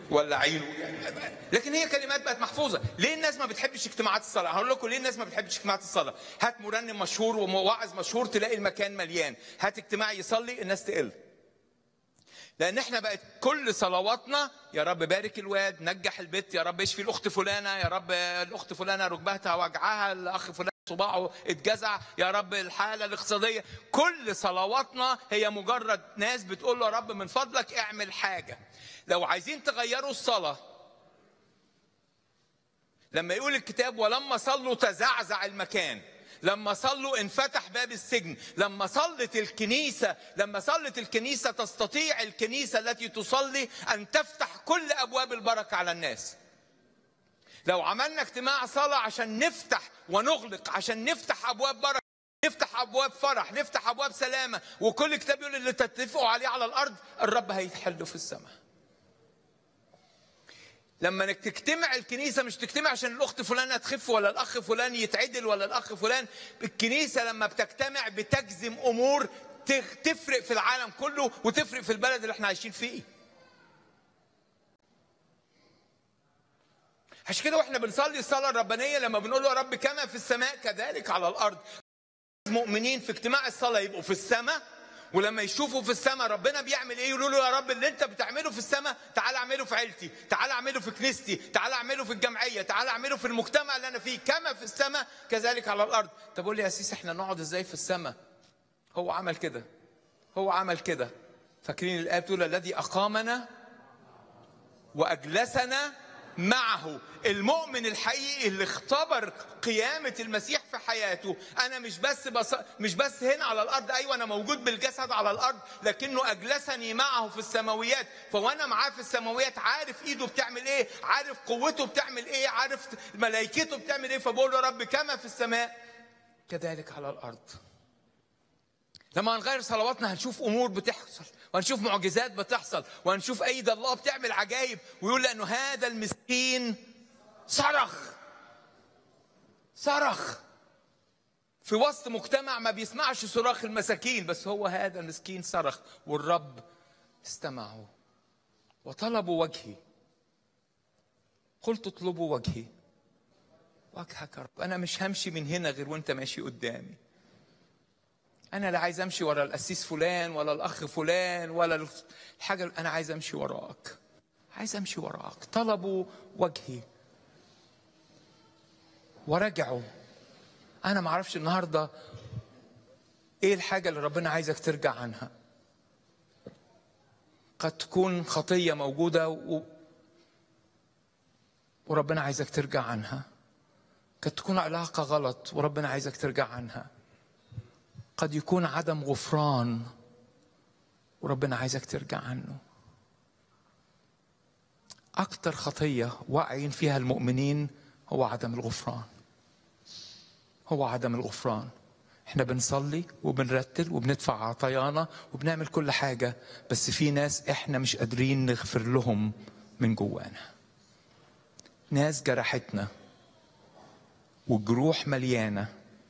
ولا عينه لكن هي كلمات بقت محفوظه ليه الناس ما بتحبش اجتماعات الصلاه هقول لكم ليه الناس ما بتحبش اجتماعات الصلاه هات مرنم مشهور ومواعظ مشهور تلاقي المكان مليان هات اجتماع يصلي الناس تقل لان احنا بقت كل صلواتنا يا رب بارك الواد نجح البيت يا رب اشفي الاخت فلانه يا رب الاخت فلانه ركبتها وجعها الاخ فلان صباعه اتجزع يا رب الحاله الاقتصاديه كل صلواتنا هي مجرد ناس بتقول له يا رب من فضلك اعمل حاجه لو عايزين تغيروا الصلاه لما يقول الكتاب ولما صلوا تزعزع المكان لما صلوا انفتح باب السجن لما صلت الكنيسة لما صلت الكنيسة تستطيع الكنيسة التي تصلي أن تفتح كل أبواب البركة على الناس لو عملنا اجتماع صلاة عشان نفتح ونغلق عشان نفتح أبواب بركة نفتح أبواب فرح نفتح أبواب سلامة وكل كتاب يقول اللي تتفقوا عليه على الأرض الرب هيحله في السماء لما انك تجتمع الكنيسه مش تجتمع عشان الاخت فلانه تخف ولا الاخ فلان يتعدل ولا الاخ فلان الكنيسه لما بتجتمع بتجزم امور تفرق في العالم كله وتفرق في البلد اللي احنا عايشين فيه عشان كده واحنا بنصلي الصلاه الربانيه لما بنقول له يا رب كما في السماء كذلك على الارض مؤمنين في اجتماع الصلاه يبقوا في السماء ولما يشوفوا في السماء ربنا بيعمل ايه يقولوا له يا رب اللي انت بتعمله في السماء تعال اعمله في عيلتي تعال اعمله في كنيستي تعال اعمله في الجمعيه تعال اعمله في المجتمع اللي انا فيه كما في السماء كذلك على الارض طب قول لي يا سيس احنا نقعد ازاي في السماء هو عمل كده هو عمل كده فاكرين الايه بتقول الذي اقامنا واجلسنا معه المؤمن الحقيقي اللي اختبر قيامة المسيح في حياته أنا مش بس بص... مش بس هنا على الأرض أيوة أنا موجود بالجسد على الأرض لكنه أجلسني معه في السماويات فوأنا معاه في السماويات عارف إيده بتعمل إيه عارف قوته بتعمل إيه عارف ملائكته بتعمل إيه فبقول له رب كما في السماء كذلك على الأرض لما هنغير صلواتنا هنشوف امور بتحصل وهنشوف معجزات بتحصل وهنشوف ايد الله بتعمل عجائب ويقول لانه هذا المسكين صرخ صرخ في وسط مجتمع ما بيسمعش صراخ المساكين بس هو هذا المسكين صرخ والرب استمعه وطلبوا وجهي قلت اطلبوا وجهي وجهك يا رب انا مش همشي من هنا غير وانت ماشي قدامي انا لا عايز امشي ورا القسيس فلان ولا الاخ فلان ولا الحاجه انا عايز امشي وراك عايز امشي وراك طلبوا وجهي ورجعوا انا ما اعرفش النهارده ايه الحاجه اللي ربنا عايزك ترجع عنها قد تكون خطيه موجوده و... وربنا عايزك ترجع عنها قد تكون علاقه غلط وربنا عايزك ترجع عنها قد يكون عدم غفران وربنا عايزك ترجع عنه أكتر خطية واعيين فيها المؤمنين هو عدم الغفران هو عدم الغفران احنا بنصلي وبنرتل وبندفع عطايانا وبنعمل كل حاجة بس في ناس احنا مش قادرين نغفر لهم من جوانا ناس جرحتنا والجروح مليانه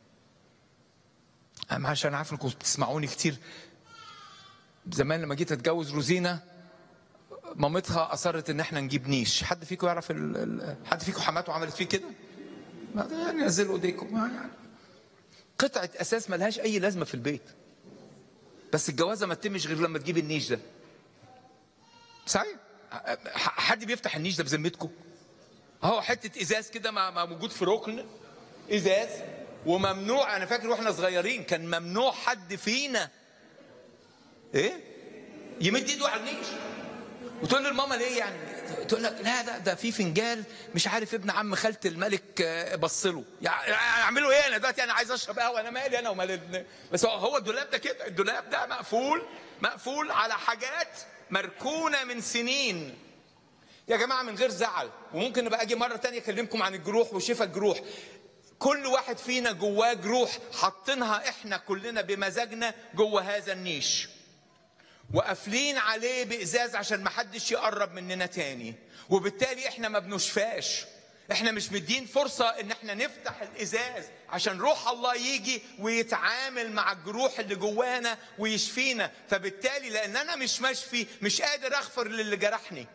أنا عشان عارف انكم بتسمعوني كتير زمان لما جيت اتجوز روزينا مامتها اصرت ان احنا نجيب نيش حد فيكم يعرف ال... ال... حد فيكم حماته عملت فيه كده يعني نزلوا ايديكم يعني قطعه اساس ملهاش اي لازمه في البيت بس الجوازه ما تتمش غير لما تجيب النيش ده صحيح حد بيفتح النيش ده بذمتكم اهو حته ازاز كده موجود في ركن ازاز وممنوع انا فاكر واحنا صغيرين كان ممنوع حد فينا ايه يمد ايده على النيش وتقول للماما ليه يعني تقول لك لا ده ده في فنجان مش عارف ابن عم خالة الملك بص له يعني اعملوا ايه انا دلوقتي انا عايز اشرب قهوه انا مالي انا ومال بس هو الدولاب ده كده الدولاب ده مقفول مقفول على حاجات مركونه من سنين يا جماعه من غير زعل وممكن نبقى اجي مره تانية اكلمكم عن الجروح وشفاء الجروح كل واحد فينا جواه جروح حاطينها احنا كلنا بمزاجنا جوه هذا النيش وقافلين عليه بازاز عشان ما حدش يقرب مننا تاني وبالتالي احنا ما بنشفاش احنا مش مدين فرصة ان احنا نفتح الازاز عشان روح الله يجي ويتعامل مع الجروح اللي جوانا ويشفينا فبالتالي لان انا مش مشفي مش قادر اغفر للي جرحني